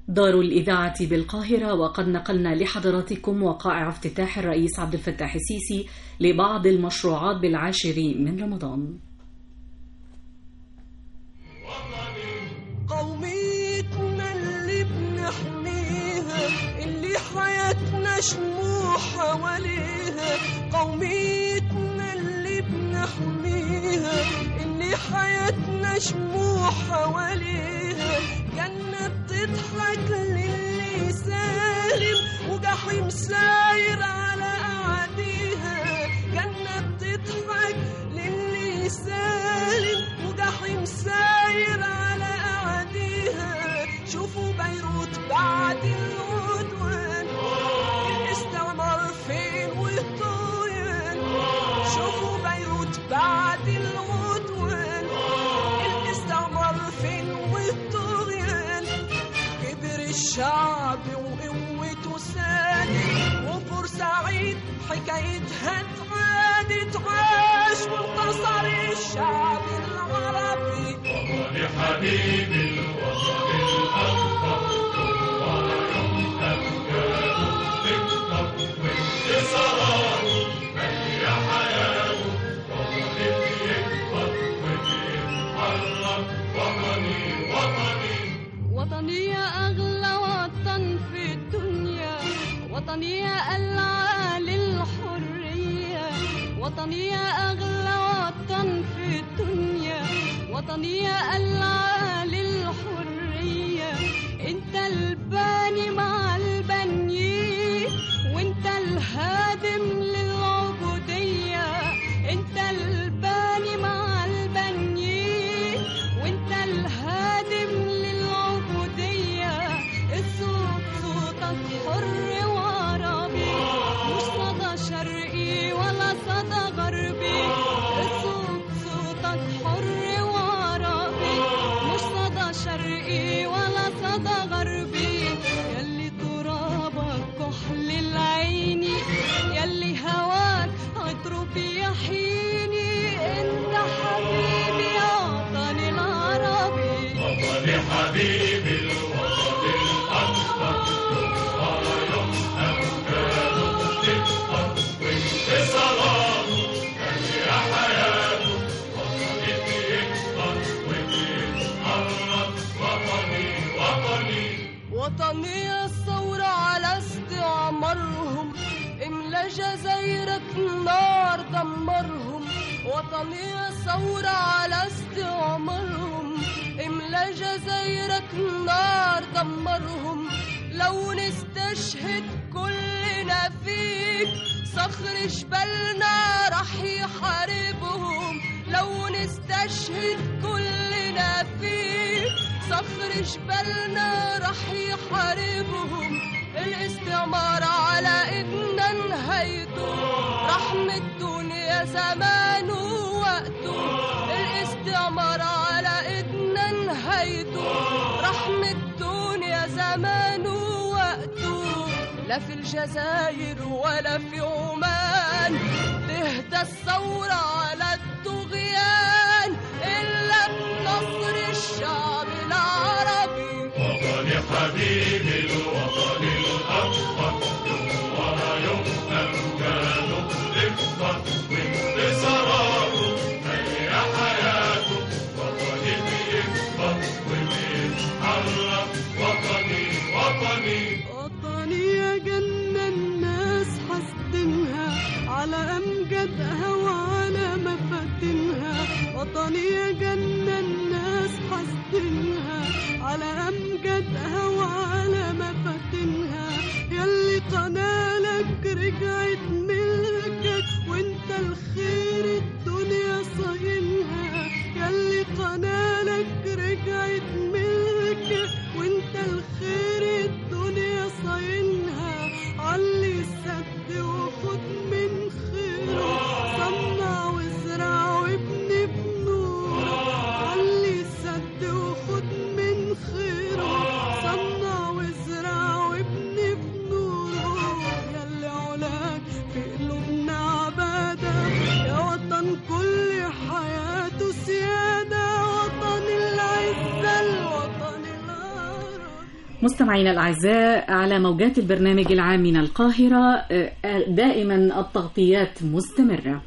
دار الإذاعة بالقاهرة وقد نقلنا لحضراتكم وقائع افتتاح الرئيس عبد الفتاح السيسي لبعض المشروعات بالعاشر من رمضان قوميتنا اللي بنحميها اللي حياتنا شموع حواليها قوميتنا اللي بنحميها اللي حياتنا شموع حواليها جنة بتضحك للي سالم وجحيم ساير على أعاديها جنة بتضحك للي سالم وجحيم ساير على أعاديها شوفوا بيروت بعد العدوان الاستعمار فين والطغيان شوفوا بيروت بعد العدوان الاستعمار فين والطغيان كبر الشعب وقوته سادت وبورسعيد حكايتها اتعادت عاش وانتصر الشعب العربي وطني حبيبي الوطن الأكبر ولا يوم أمجاد تكتر وانتصارات مهي حياته وطني بيكبر وبيتحرك وطني وطني وطني يا أغلى وطن في الدنيا وطني يا العالي الحرية وطني يا أغلى وطن في الدنيا وطني يا العالي الحرية انت الباني مع البنيين وانت الهادم للعبودية انت الباني مع البنيين وانت الهادم للعبودية الصوت صوتك حر وعربي مش صدى شرقي ولا صدى غربي الصوت صوتك حر وعربي مش صدى شرقي ولا صدى غربي يلي ترابك كحل العين يلي هواك عطره بيحيني انت حبيبي يا وطني العربي وطني حبيبي الوطن الأكبر ولا يوم أمجاد تكتر وانتصارات مهي حياته وطني بيكبر وبيتحرك وطني وطني وطني الثورة على استعمارهم املا جزايرك نار دمرهم وطني الثورة على استعمارهم املا جزايرك نار دمرهم لو نستشهد كلنا فيك صخر جبلنا رح يحاربهم لو نستشهد كلنا فيك صخر جبلنا رح يحاربهم الاستعمار على ايدنا نهايته رحمة الدنيا زمان ووقته الاستعمار على ايدنا نهايته رحمة الدنيا زمان ووقته لا في الجزائر ولا في عمان تهدى الثورة على الطغيان إلا بنصر الشعب العربي وطني حبيبي الوطن الأكبر ولا يوم أمجاد تكبر وانتصاراته مهي حياته وطني بيكبر وبيتحرك وطني وطني وطني يا جنة الناس حاسدينها على أمجادها وعلى مفاتنها وطني يا جنة الناس حاسدينها على أمجادها وعلى مفاتنها يلي قنالك رجعت ملكك وانت الخير الدنيا صاينها يلي قنالك رجعت ملكك وانت الخير الدنيا صاينها علي السد وخد من خيره صنع وازرع وابني بنوره علي السد وخد من خيره صنع وازرع وابني بنوره يلي علاك في قلوبنا عبادة يا وطن كل حياته سيادة وطن العزة الوطن العربي مستمعينا الأعزاء على موجات البرنامج العام من القاهرة آه، دائما التغطيات مستمرة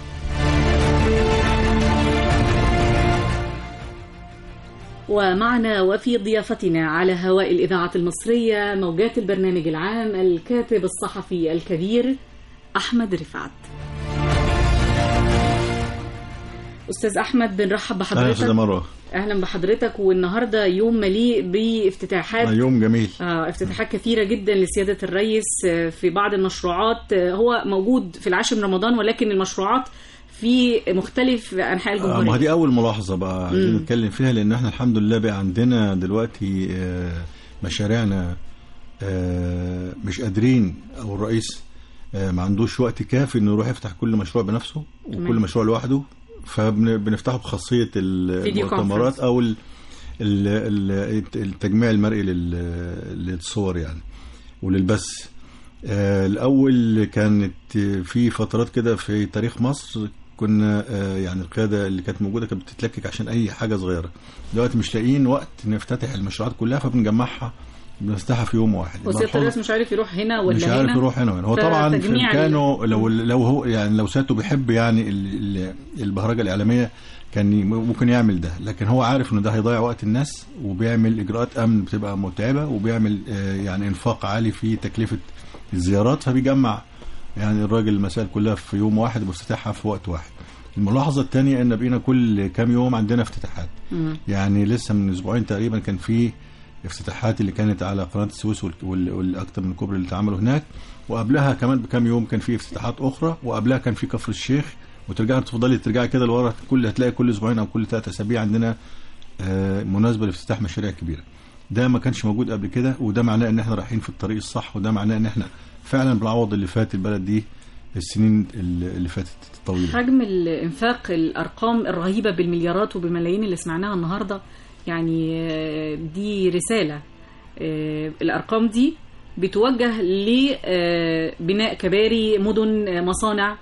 ومعنا وفي ضيافتنا على هواء الإذاعة المصرية موجات البرنامج العام الكاتب الصحفي الكبير أحمد رفعت أستاذ أحمد بنرحب اهلا يا استاذه بحضرتك مروه أهلا بحضرتك والنهاردة يوم مليء بافتتاحات آه، يوم جميل آه، افتتاحات كثيرة جدا لسيادة الرئيس آه، في بعض المشروعات آه، هو موجود في العاشر من رمضان ولكن المشروعات في مختلف أنحاء آه، ما الجمهورية دي اول ملاحظه بقى عايزين مم. نتكلم فيها لان احنا الحمد لله بقى عندنا دلوقتي آه، مشاريعنا آه، مش قادرين او الرئيس آه، ما عندوش وقت كافي انه يروح يفتح كل مشروع بنفسه وكل تمام. مشروع لوحده فبنفتحه بخاصيه ال- فيديو المؤتمرات كونفرنس. او ال- ال- ال- التجميع المرئي لل- للصور يعني وللبث آه، الأول كانت في فترات كده في تاريخ مصر كنا آه، يعني القيادة اللي كانت موجودة كانت بتتلكك عشان أي حاجة صغيرة دلوقتي مش لاقيين وقت نفتتح المشروعات كلها فبنجمعها بنفتحها في يوم واحد وسيادة الملحوظ- الرئيس مش عارف يروح هنا ولا مش هنا عارف يروح هنا وين هو طبعا في فتجميع ال- امكانه لو لو هو يعني لو سيادته بيحب يعني ال- ال- البهرجه الاعلاميه كان ي- ممكن يعمل ده لكن هو عارف ان ده هيضيع وقت الناس وبيعمل اجراءات امن بتبقى متعبه وبيعمل آه، يعني انفاق عالي في تكلفه الزيارات فبيجمع يعني الراجل المسائل كلها في يوم واحد وافتتاحها في وقت واحد الملاحظه الثانيه ان بقينا كل كام يوم عندنا افتتاحات مم. يعني لسه من اسبوعين تقريبا كان في افتتاحات اللي كانت على قناه السويس وال- وال- والاكثر من كوبري اللي اتعملوا هناك وقبلها كمان بكام يوم كان في افتتاحات اخرى وقبلها كان في كفر الشيخ وترجعي تفضلي ترجعي كده لورا كل هتلاقي كل اسبوعين او كل ثلاث اسابيع عندنا آه، مناسبه لافتتاح مشاريع كبيره ده ما كانش موجود قبل كده وده معناه ان احنا رايحين في الطريق الصح وده معناه ان احنا فعلا بنعوض اللي فات البلد دي السنين اللي اللي فاتت الطويله حجم الانفاق الارقام الرهيبه بالمليارات وبالملايين اللي سمعناها النهارده يعني آه، دي رساله آه، الارقام دي بتوجه لبناء كباري مدن آه، مصانع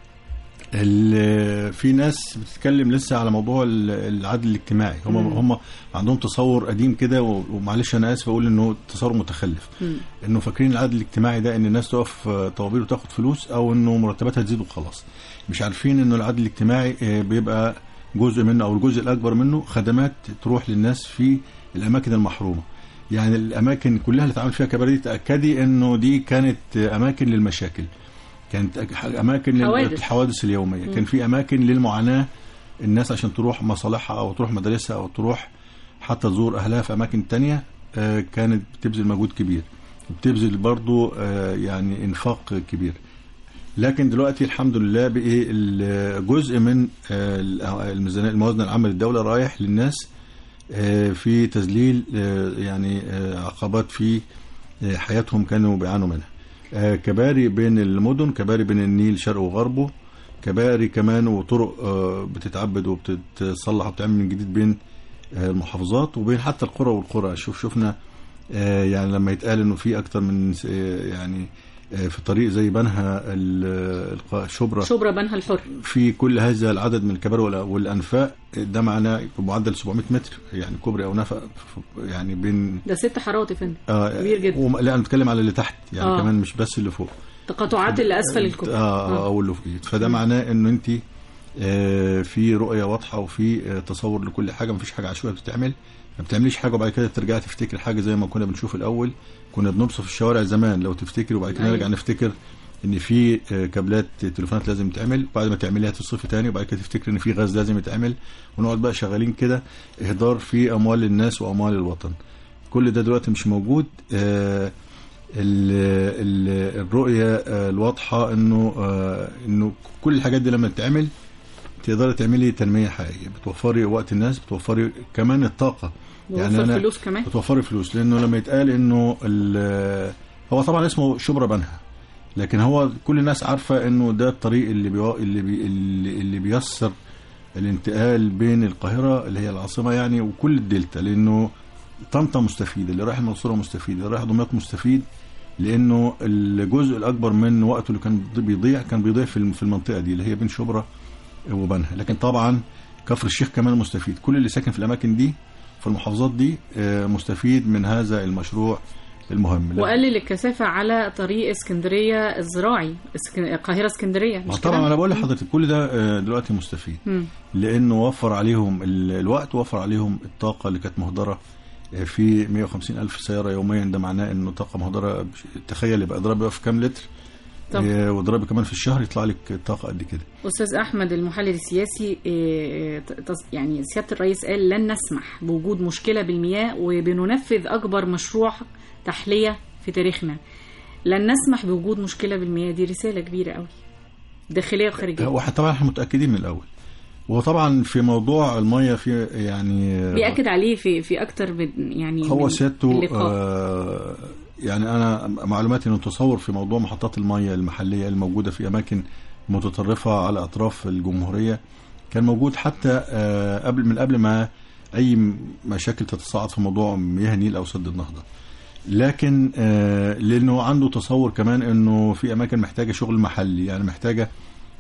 ال- في ناس بتتكلم لسه على موضوع ال- العدل الاجتماعي هم مم. هم عندهم تصور قديم كده و- ومعلش انا اسف اقول انه تصور متخلف مم. انه فاكرين العدل الاجتماعي ده ان الناس تقف آه، طوابير وتاخد فلوس او انه مرتباتها تزيد وخلاص مش عارفين انه العدل الاجتماعي آه، بيبقى جزء منه او الجزء الاكبر منه خدمات تروح للناس في الاماكن المحرومه يعني الاماكن كلها اللي اتعمل فيها كباري دي تاكدي انه دي كانت آه، اماكن للمشاكل كانت أك- اماكن حوادث. للحوادث اليوميه كان في اماكن للمعاناه الناس عشان تروح مصالحها او تروح مدارسها او تروح حتى تزور اهلها في اماكن تانية آه، كانت بتبذل مجهود كبير وبتبذل برضو آه، يعني انفاق كبير لكن دلوقتي الحمد لله بقي ال- جزء من آه، الميزانيه الموازنه العامه للدوله رايح للناس آه، في تذليل آه، يعني آه، عقبات في آه، حياتهم كانوا بيعانوا منها آه، كباري بين المدن كباري بين النيل شرق وغربه كباري كمان وطرق آه، بتتعبد وبتتصلح وبتعمل من جديد بين آه، المحافظات وبين حتى القرى والقرى شوف شفنا آه، يعني لما يتقال انه في اكتر من آه، يعني آه، في طريق زي بنها ال- الق- شبرا شبرا بنها الحر في كل هذا العدد من الكباري والأ- والانفاق ده معناه بمعدل 700 متر يعني كوبري او نفق ف- يعني بين ده ست حارات يا فندم آه كبير جدا. وم- لا انا بتكلم على اللي تحت يعني آه. آه. كمان مش بس اللي فوق تقاطعات اللي اسفل الكوبري اه, آه. او اللي فوق فده معناه انه انت آه في رؤيه واضحه وفي آه تصور لكل حاجه مفيش حاجه عشوائيه بتتعمل ما بتعمليش حاجه وبعد كده ترجعي تفتكر حاجه زي ما كنا بنشوف الاول كنا بنبصف الشوارع زمان لو تفتكر وبعد كده أيوة. نرجع نفتكر ان في آه، كابلات تليفونات لازم تعمل بعد ما تعمليها تصفي تاني وبعد كده تفتكر ان في غاز لازم يتعمل ونقعد بقى شغالين كده اهدار في اموال الناس واموال الوطن كل ده دلوقتي مش موجود آه ال- ال- الرؤيه آه، الواضحه انه آه، انه كل الحاجات دي لما تتعمل تقدري تعملي تنميه حقيقيه بتوفري وقت الناس بتوفري كمان الطاقه وفر فلوس كمان بتوفري فلوس لانه لما يتقال انه ال- هو طبعا اسمه شبرا بنها لكن هو كل الناس عارفه انه ده الطريق اللي بيو... اللي بي... اللي اللي بيسر الانتقال بين القاهره اللي هي العاصمه يعني وكل الدلتا لانه طنطا مستفيد اللي رايح المنصوره مستفيد اللي رايح دمياط مستفيد لانه الجزء الاكبر من وقته اللي كان بيضيع كان بيضيع في الم- في المنطقه دي اللي هي بين شبرا وبنها لكن طبعا كفر الشيخ كمان مستفيد كل اللي ساكن في الاماكن دي في المحافظات دي آه، مستفيد من هذا المشروع المهم لا- وقلل الكثافة على طريق اسكندرية الزراعي اسك- القاهرة اسكندرية ما مش طبعا كده؟ انا بقول لحضرتك كل ده آه، دلوقتي مستفيد مم. لانه وفر عليهم ال- الوقت ووفر عليهم الطاقه اللي كانت مهدره آه، في 150 الف سياره يوميا ده معناه انه طاقه مهدره بش- تخيل يبقى اضربي بقى في كام لتر طب. آه، واضربي كمان في الشهر يطلع لك طاقه قد كده أستاذ أحمد المحلل السياسي إيه، ت- تص- يعني سيادة الرئيس قال لن نسمح بوجود مشكلة بالمياه وبننفذ أكبر مشروع تحلية في تاريخنا لن نسمح بوجود مشكلة بالمياه دي رسالة كبيرة قوي داخلية وخارجية واحد طبعا احنا متاكدين من الاول وطبعا في موضوع الميه في يعني بيأكد عليه في في أكتر من يعني هو من سيادته اللقاء. آه يعني انا معلوماتي انه تصور في موضوع محطات الميه المحليه الموجوده في اماكن متطرفه على اطراف الجمهوريه كان موجود حتى آه قبل من قبل ما اي م- مشاكل تتصاعد في موضوع مياه النيل او سد النهضه لكن آه لانه عنده تصور كمان انه في اماكن محتاجه شغل محلي يعني محتاجه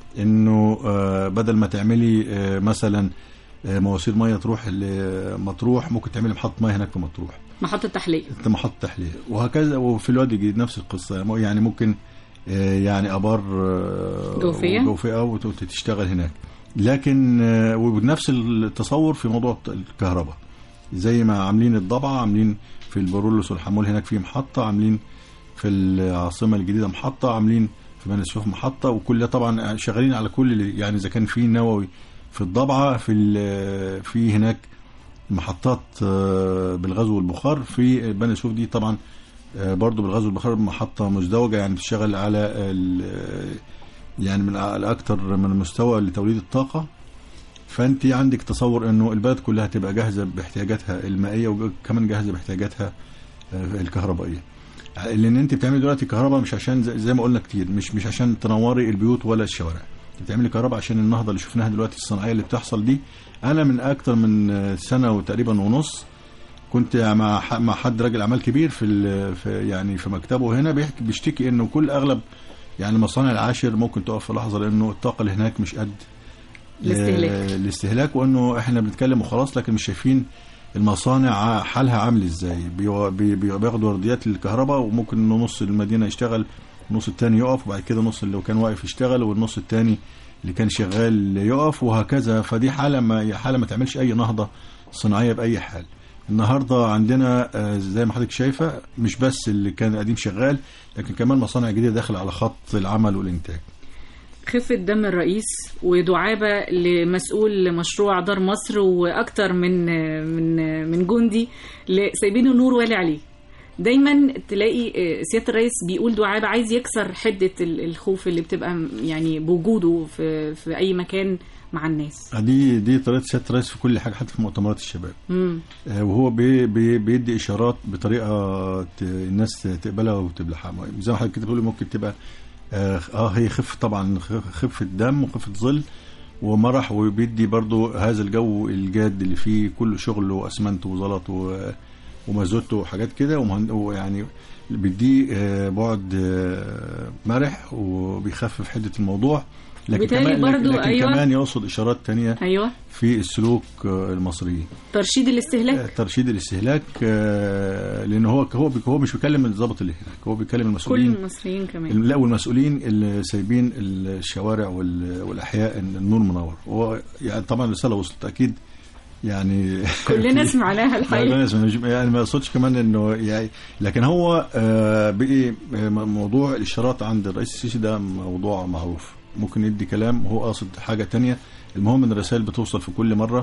انه آه بدل ما تعملي آه مثلا آه مواسير ميه تروح لمطروح ممكن تعملي محطه ميه هناك في مطروح محطة تحلية انت محطه تحليه وهكذا وفي الوادي الجديد نفس القصه يعني ممكن آه، يعني ابار آه، جوفية. جوفيه وت- وتشتغل هناك لكن آه، وبنفس التصور في موضوع الكهرباء زي ما عاملين الضبعه عاملين في البرولوس والحمول هناك في محطه عاملين في العاصمه الجديده محطه عاملين في بني سويف محطه وكل ده طبعا شغالين على كل اللي- يعني اذا كان في نووي في الضبعه في ال- في هناك محطات آه، بالغاز والبخار في بني سويف دي طبعا آه، برضو بالغاز والبخار محطة مزدوجة يعني بتشتغل على ال- آه، يعني من على أكتر من مستوى لتوليد الطاقة فأنت عندك تصور إنه البلد كلها تبقى جاهزة باحتياجاتها المائية وكمان جاهزة باحتياجاتها آه، الكهربائية لأن أنت بتعملي دلوقتي كهرباء مش عشان زي زي ما قلنا كتير مش مش عشان تنوري البيوت ولا الشوارع أنت بتعملي كهرباء عشان النهضة اللي شفناها دلوقتي الصناعية اللي بتحصل دي أنا من أكتر من آه، سنة وتقريبا ونص كنت مع ح- مع حد راجل اعمال كبير في, ال- في يعني في مكتبه هنا بيحكي بيشتكي انه كل اغلب يعني مصانع العاشر ممكن تقف في لحظه لانه الطاقه اللي هناك مش قد الاستهلاك. آه، الاستهلاك وانه احنا بنتكلم وخلاص لكن مش شايفين المصانع ع- حالها عامل ازاي بيو- بي- بي- بياخدوا ورديات للكهرباء وممكن إنه نص المدينه يشتغل النص التاني يقف وبعد كده نص اللي كان واقف يشتغل والنص التاني اللي كان شغال يقف وهكذا فدي حاله ما حاله ما تعملش اي نهضه صناعيه باي حال النهارده عندنا آه، زي ما حضرتك شايفه مش بس اللي كان قديم شغال لكن كمان مصانع جديده داخله على خط العمل والانتاج خفة دم الرئيس ودعابة لمسؤول مشروع دار مصر وأكتر من من من جندي ل- سايبين النور والي عليه دايما تلاقي آه، سيادة الرئيس بيقول دعابة عايز يكسر حدة ال- الخوف اللي بتبقى م- يعني بوجوده في في أي مكان مع الناس دي دي طريقه سياده الرئيس في كل حاجه حتى في مؤتمرات الشباب مم. آه، وهو بي بي بيدي اشارات بطريقه ت- الناس تقبلها وتبلعها زي ما حضرتك كده بتقولي ممكن تبقى اه آه، هي خف طبعا خ- خفه دم وخفه ظل ومرح وبيدي برضو هذا الجو الجاد اللي فيه كل شغل واسمنت وزلط و- ومازوت وحاجات كده ومهن- ويعني بيديه آه، بعد آه، مرح وبيخفف حده الموضوع لكن وبالتالي كمان لكن, برضو لكن أيوة. كمان يقصد اشارات تانية أيوة في السلوك آه، المصريين ترشيد الاستهلاك ترشيد الاستهلاك آه، لان هو هو هو مش بيكلم الضابط اللي هناك هو بيكلم كل المسؤولين المصريين كمان لا والمسؤولين اللي سايبين الشوارع وال- والاحياء إن النور منور هو يعني طبعا الرساله وصلت اكيد يعني كلنا سمعناها لا الحقيقة لا مش- يعني ما يقصدش كمان انه يعني لكن هو آه، بقي آه، موضوع الاشارات عند الرئيس السيسي ده موضوع معروف ممكن يدي كلام وهو قاصد حاجه تانية المهم ان الرسائل بتوصل في كل مره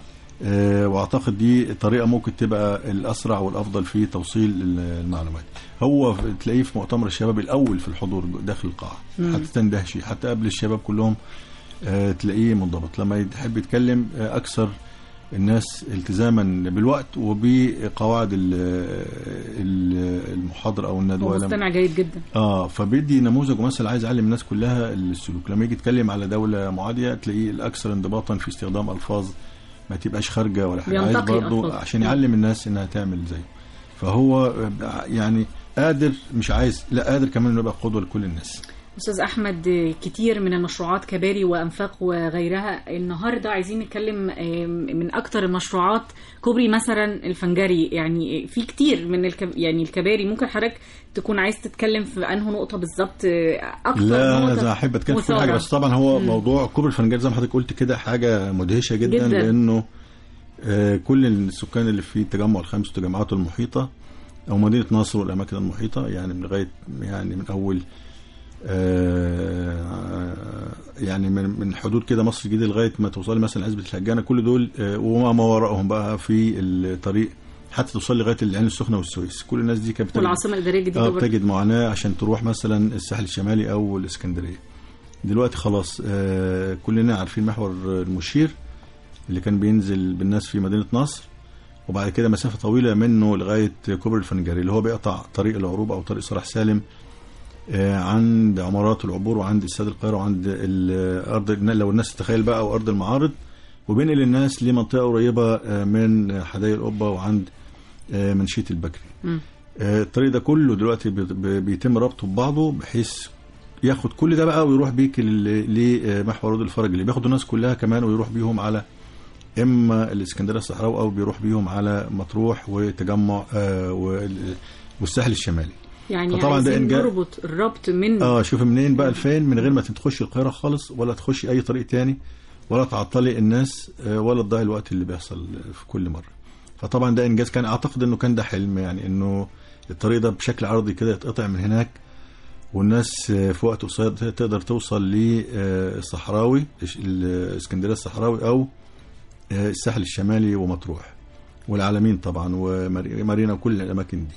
آه، واعتقد دي طريقه ممكن تبقى الاسرع والافضل في توصيل المعلومات هو في- تلاقيه في مؤتمر الشباب الاول في الحضور داخل القاعه مم. حتى تندهشي حتى قبل الشباب كلهم آه، تلاقيه منضبط لما يحب يتكلم آه، اكثر الناس التزاما بالوقت وبقواعد ال- ال- المحاضره او هو الندوه لما- مستمع جيد جدا اه فبيدي نموذج ومثل عايز يعلم الناس كلها السلوك لما يجي يتكلم على دوله معاديه تلاقيه الاكثر انضباطا في استخدام الفاظ ما تبقاش خارجه ولا حاجه عايز بينتقي برضه ألفاظ. عشان يعلم الناس انها تعمل زيه فهو يعني قادر مش عايز لا قادر كمان انه يبقى قدوه لكل الناس استاذ احمد آه، كتير من المشروعات كباري وانفاق وغيرها النهارده عايزين نتكلم آه، من اكتر المشروعات كوبري مثلا الفنجري يعني في كتير من الكب... يعني الكباري ممكن حضرتك تكون عايز تتكلم في انه نقطه بالظبط آه، اكتر لا انا نقطة زي احب اتكلم في كل مثارة. حاجه بس طبعا هو مم. موضوع كوبري الفنجان زي ما حضرتك قلت كده حاجه مدهشه جدا, جداً. جداً. لانه آه، كل السكان اللي في التجمع الخامس والتجمعات المحيطه او مدينه نصر والاماكن المحيطه يعني من لغايه يعني من اول آه، يعني من من حدود كده مصر الجديده لغايه ما توصلي مثلا عزبه الهجانه كل دول آه، وما ما وراءهم بقى في الطريق حتى توصل لغايه العين السخنه والسويس كل الناس دي كانت بتجد- والعاصمه الاداريه الجديده اه برضه. بتجد معاناه عشان تروح مثلا الساحل الشمالي او الاسكندريه دلوقتي خلاص آه كلنا عارفين محور المشير اللي كان بينزل بالناس في مدينه نصر وبعد كده مسافه طويله منه لغايه كوبري الفنجري اللي هو بيقطع طريق العروبه او طريق صلاح سالم آه عند عمارات العبور وعند استاد القاهره وعند ال- ارض لو الناس تتخيل بقى او ارض المعارض وبينقل الناس لمنطقه قريبه آه من حدائق القبه وعند آه منشيه البكري مم. آه، الطريق ده كله دلوقتي بي- بي- بيتم ربطه ببعضه بحيث ياخد كل ده بقى ويروح بيك لل- لمحور رود الفرج اللي بياخدوا الناس كلها كمان ويروح بيهم على اما الاسكندريه الصحراوي او بيروح بيهم على مطروح وتجمع آه، وال- والساحل الشمالي يعني فطبعاً ده عايزين إنجاز- نربط الربط من اه شوف منين بقى لفين من غير ما تخش القاهره خالص ولا تخشي اي طريق تاني ولا تعطلي الناس آه، ولا تضيعي الوقت اللي بيحصل في كل مره فطبعا ده انجاز كان اعتقد انه كان ده حلم يعني انه الطريق ده بشكل عرضي كده يتقطع من هناك والناس آه، في وقت قصير تقدر توصل للصحراوي الاسكندريه الصحراوي او آه، الساحل الشمالي ومطروح والعالمين طبعا ومارينا وكل الاماكن دي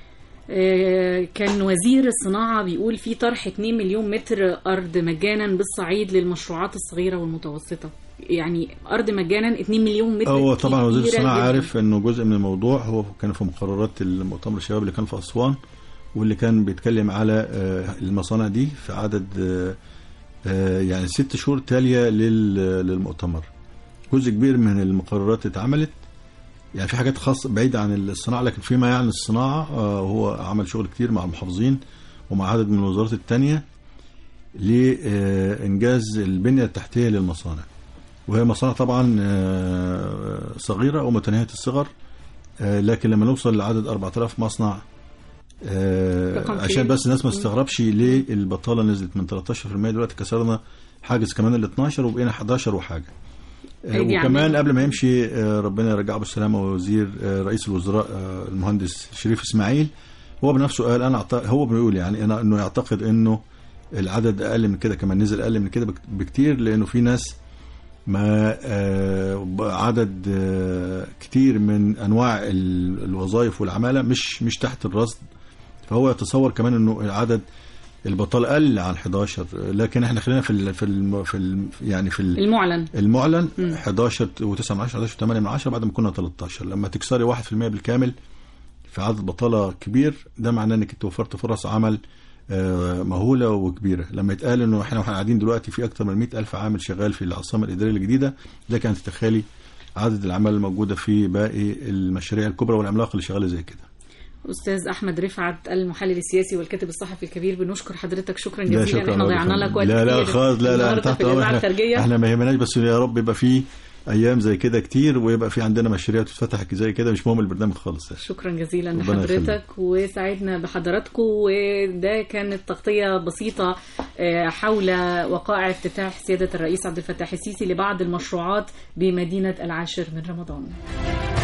آه، كان وزير الصناعة بيقول في طرح 2 مليون متر أرض مجانا بالصعيد للمشروعات الصغيرة والمتوسطة يعني أرض مجانا 2 مليون متر هو طبعا وزير كتيرة الصناعه جداً. عارف انه جزء من الموضوع هو كان في مقررات المؤتمر الشباب اللي كان في اسوان واللي كان بيتكلم على آه، المصانع دي في عدد آه، آه، يعني ست شهور تاليه لل- للمؤتمر جزء كبير من المقررات اتعملت يعني في حاجات خاصة بعيدة عن الصناعة لكن فيما يعني الصناعة آه، هو عمل شغل كتير مع المحافظين ومع عدد من الوزارات التانية لإنجاز البنية التحتية للمصانع وهي مصانع طبعا آه، صغيرة ومتناهية الصغر آه، لكن لما نوصل لعدد 4000 مصنع آه، رقم كبير. عشان بس الناس ما تستغربش ليه البطالة نزلت من 13% دلوقتي كسرنا حاجز كمان ال 12 وبقينا 11 وحاجة آه، أيدي وكمان عاملة. قبل ما يمشي آه، ربنا يرجعه بالسلامة وزير آه، رئيس الوزراء آه، المهندس شريف اسماعيل هو بنفسه قال انا أعت- هو بيقول يعني أنا انه يعتقد انه العدد اقل من كده كمان نزل اقل من كده بك- بكتير لانه في ناس ما آه، عدد آه، كتير من انواع ال- الوظائف والعماله مش مش تحت الرصد فهو يتصور كمان انه عدد البطاله قل عن 11 لكن احنا خلينا في ال في ال في ال يعني في ال المعلن المعلن 11 و9 من 10 11 و8 من 10 بعد ما كنا 13 لما تكسري 1% بالكامل في عدد بطاله كبير ده معناه انك انت وفرت فرص عمل آه، مهوله وكبيره لما يتقال انه احنا واحنا قاعدين دلوقتي في اكثر من 100 الف عامل شغال في العاصمه الاداريه الجديده لكن انت تتخيلي عدد الاعمال الموجوده في باقي المشاريع الكبرى والعملاقه اللي شغاله زي كده أستاذ أحمد رفعت المحلل السياسي والكاتب الصحفي الكبير بنشكر حضرتك شكرا لا جزيلا شكرا احنا لك. ضيعنا لك وقت لا لا كتير خالص لا لا النهاردة تحت في الإذاعة احنا, الخارجية احنا ما يهمناش بس يا رب يبقى في ايام زي كده كتير ويبقى في عندنا مشاريع تتفتح زي كده مش مهم البرنامج خالص يعني. شكرا جزيلا ربنا لحضرتك وسعدنا بحضراتكم وده كانت تغطية بسيطة آه، حول وقائع افتتاح سيادة الرئيس عبد الفتاح السيسي لبعض المشروعات بمدينة العاشر من رمضان